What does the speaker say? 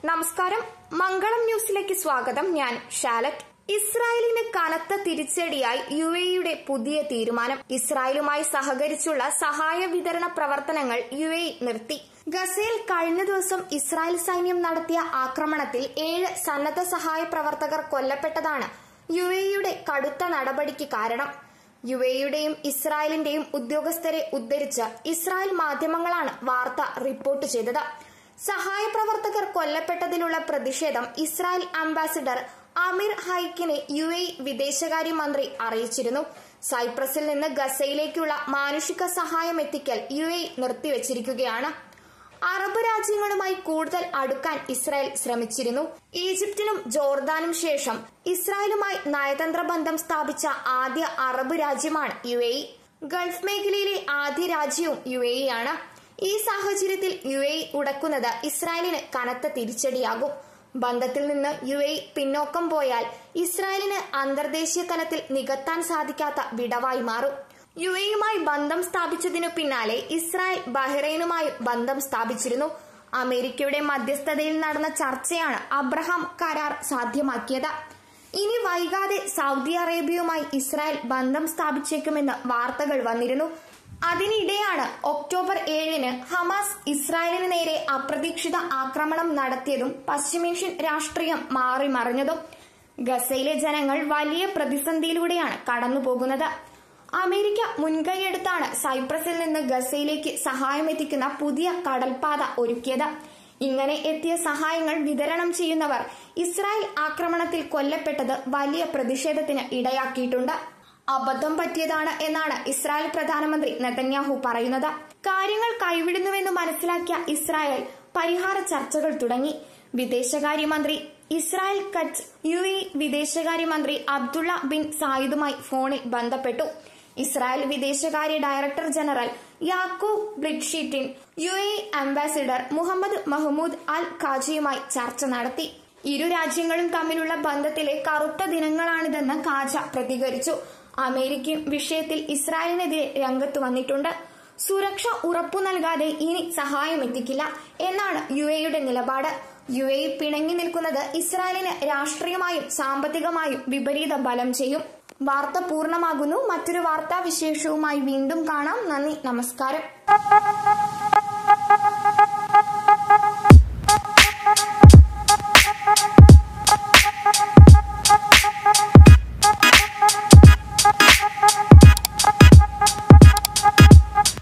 നമസ്കാരം മംഗളം ന്യൂസിലേക്ക് സ്വാഗതം ഞാൻ ഷാലറ്റ് ഇസ്രായേലിന് കനത്ത തിരിച്ചടിയായി യു എയുടെ പുതിയ തീരുമാനം ഇസ്രായേലുമായി സഹകരിച്ചുള്ള സഹായ വിതരണ പ്രവർത്തനങ്ങൾ യു എ നിർത്തി ഗസയിൽ കഴിഞ്ഞ ദിവസം ഇസ്രായേൽ സൈന്യം നടത്തിയ ആക്രമണത്തിൽ ഏഴ് സന്നദ്ധ സഹായ പ്രവർത്തകർ കൊല്ലപ്പെട്ടതാണ് യു എയുടെ കടുത്ത നടപടിക്ക് കാരണം യു എയുടെയും ഇസ്രായേലിന്റെയും ഉദ്യോഗസ്ഥരെ ഉദ്ധരിച്ച് ഇസ്രായേൽ മാധ്യമങ്ങളാണ് വാർത്ത റിപ്പോർട്ട് ചെയ്തത് സഹായ പ്രവർത്തകർ കൊല്ലപ്പെട്ടതിലുള്ള പ്രതിഷേധം ഇസ്രായേൽ അംബാസിഡർ അമീർ ഹൈക്കിനെ യു എ വിദേശകാര്യമന്ത്രി അറിയിച്ചിരുന്നു സൈപ്രസിൽ നിന്ന് ഗസയിലേക്കുള്ള മാനുഷിക സഹായം എത്തിക്കൽ യു എ നിർത്തിവച്ചിരിക്കുകയാണ് അറബ് രാജ്യങ്ങളുമായി കൂടുതൽ അടുക്കാൻ ഇസ്രായേൽ ശ്രമിച്ചിരുന്നു ഈജിപ്തിനും ജോർദാനും ശേഷം ഇസ്രായേലുമായി നയതന്ത്ര ബന്ധം സ്ഥാപിച്ച ആദ്യ അറബ് രാജ്യമാണ് യു എ ഗൾഫ് മേഖലയിലെ ആദ്യ രാജ്യവും യു എ ആണ് ഈ സാഹചര്യത്തിൽ യു എ ഉടക്കുന്നത് ഇസ്രായേലിന് കനത്ത തിരിച്ചടിയാകും ബന്ധത്തിൽ നിന്ന് യു എ പിന്നോക്കം പോയാൽ ഇസ്രായേലിന് അന്തർദേശീയ തലത്തിൽ നികത്താൻ സാധിക്കാത്ത വിടവായി മാറും യു എയുമായി ബന്ധം സ്ഥാപിച്ചതിനു പിന്നാലെ ഇസ്രായേൽ ബഹ്റൈനുമായി ബന്ധം സ്ഥാപിച്ചിരുന്നു അമേരിക്കയുടെ മധ്യസ്ഥതയിൽ നടന്ന ചർച്ചയാണ് അബ്രഹാം കരാർ സാധ്യമാക്കിയത് ഇനി വൈകാതെ സൗദി അറേബ്യയുമായി ഇസ്രായേൽ ബന്ധം സ്ഥാപിച്ചേക്കുമെന്ന് വാർത്തകൾ വന്നിരുന്നു അതിനിടെയാണ് ഒക്ടോബർ ഏഴിന് ഹമാസ് ഇസ്രായേലിന് നേരെ അപ്രതീക്ഷിത ആക്രമണം നടത്തിയതും പശ്ചിമേഷ്യൻ രാഷ്ട്രീയം മാറി മറിഞ്ഞതും ഗസയിലെ ജനങ്ങൾ വലിയ പ്രതിസന്ധിയിലൂടെയാണ് കടന്നുപോകുന്നത് അമേരിക്ക മുൻകൈയെടുത്താണ് സൈപ്രസിൽ നിന്ന് ഗസയിലേക്ക് സഹായം എത്തിക്കുന്ന പുതിയ കടൽപാത ഒരുക്കിയത് ഇങ്ങനെ എത്തിയ സഹായങ്ങൾ വിതരണം ചെയ്യുന്നവർ ഇസ്രായേൽ ആക്രമണത്തിൽ കൊല്ലപ്പെട്ടത് വലിയ പ്രതിഷേധത്തിന് ഇടയാക്കിയിട്ടുണ്ട് അബദ്ധം പറ്റിയതാണ് എന്നാണ് ഇസ്രായേൽ പ്രധാനമന്ത്രി നെതന്യാഹു പറയുന്നത് കാര്യങ്ങൾ കൈവിടുന്നുവെന്ന് മനസ്സിലാക്കിയ ഇസ്രായേൽ പരിഹാര ചർച്ചകൾ തുടങ്ങി വിദേശകാര്യമന്ത്രി ഇസ്രായേൽ കച്ച് യു എ വിദേശകാര്യമന്ത്രി അബ്ദുള്ള ബിൻ സായിദുമായി ഫോണിൽ ബന്ധപ്പെട്ടു ഇസ്രായേൽ വിദേശകാര്യ ഡയറക്ടർ ജനറൽ യാക്കൂബ് ബ്രിഡ്ഷീറ്റിൻ U A ambassador Mohamed Mahmoud Al ഖാജിയുമായി ചർച്ച നടത്തി ഇരു രാജ്യങ്ങളും തമ്മിലുള്ള ബന്ധത്തിലെ കറുത്ത ദിനങ്ങളാണിതെന്ന് ഖാജ പ്രതികരിച്ചു അമേരിക്കയും വിഷയത്തിൽ ഇസ്രായേലിനെതിരെ രംഗത്ത് വന്നിട്ടുണ്ട് സുരക്ഷ ഉറപ്പു നൽകാതെ ഇനി സഹായം എത്തിക്കില്ല എന്നാണ് യു എയുടെ നിലപാട് യു എ പിണങ്ങി നിൽക്കുന്നത് ഇസ്രായേലിന് രാഷ്ട്രീയമായും സാമ്പത്തികമായും വിപരീത ബലം ചെയ്യും വാർത്ത പൂർണ്ണമാകുന്നു മറ്റൊരു വാർത്താ വിശേഷവുമായി വീണ്ടും കാണാം നന്ദി നമസ്കാരം